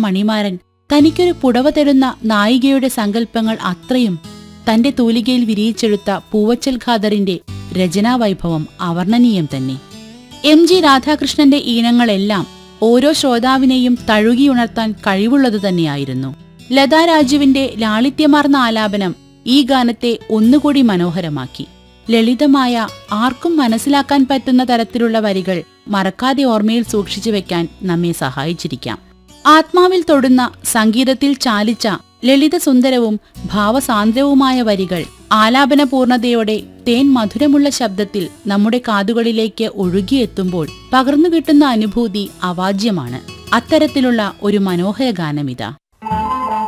മണിമാരൻ തനിക്കൊരു പുടവ തരുന്ന നായികയുടെ സങ്കല്പങ്ങൾ അത്രയും തന്റെ തൂലികയിൽ വിരിയിച്ചെടുത്ത പൂവച്ചൽ ഖാദറിന്റെ രചനാവൈഭവം അവർണ്ണനീയം തന്നെ എം ജി രാധാകൃഷ്ണന്റെ ഈണങ്ങളെല്ലാം ഓരോ ശ്രോതാവിനെയും തഴുകിയുണർത്താൻ കഴിവുള്ളത് തന്നെയായിരുന്നു ലതാ രാജുവിന്റെ ലാളിത്യമാർന്ന ആലാപനം ഈ ഗാനത്തെ ഒന്നുകൂടി മനോഹരമാക്കി ലളിതമായ ആർക്കും മനസ്സിലാക്കാൻ പറ്റുന്ന തരത്തിലുള്ള വരികൾ മറക്കാതെ ഓർമ്മയിൽ സൂക്ഷിച്ചു വെക്കാൻ നമ്മെ സഹായിച്ചിരിക്കാം ആത്മാവിൽ തൊടുന്ന സംഗീതത്തിൽ ചാലിച്ച ലളിതസുന്ദരവും ഭാവസാന്ദ്രവുമായ വരികൾ ആലാപന പൂർണ്ണതയോടെ തേൻ മധുരമുള്ള ശബ്ദത്തിൽ നമ്മുടെ കാതുകളിലേക്ക് ഒഴുകിയെത്തുമ്പോൾ പകർന്നു കിട്ടുന്ന അനുഭൂതി അവാജ്യമാണ് അത്തരത്തിലുള്ള ഒരു മനോഹര ഗാനമിതാ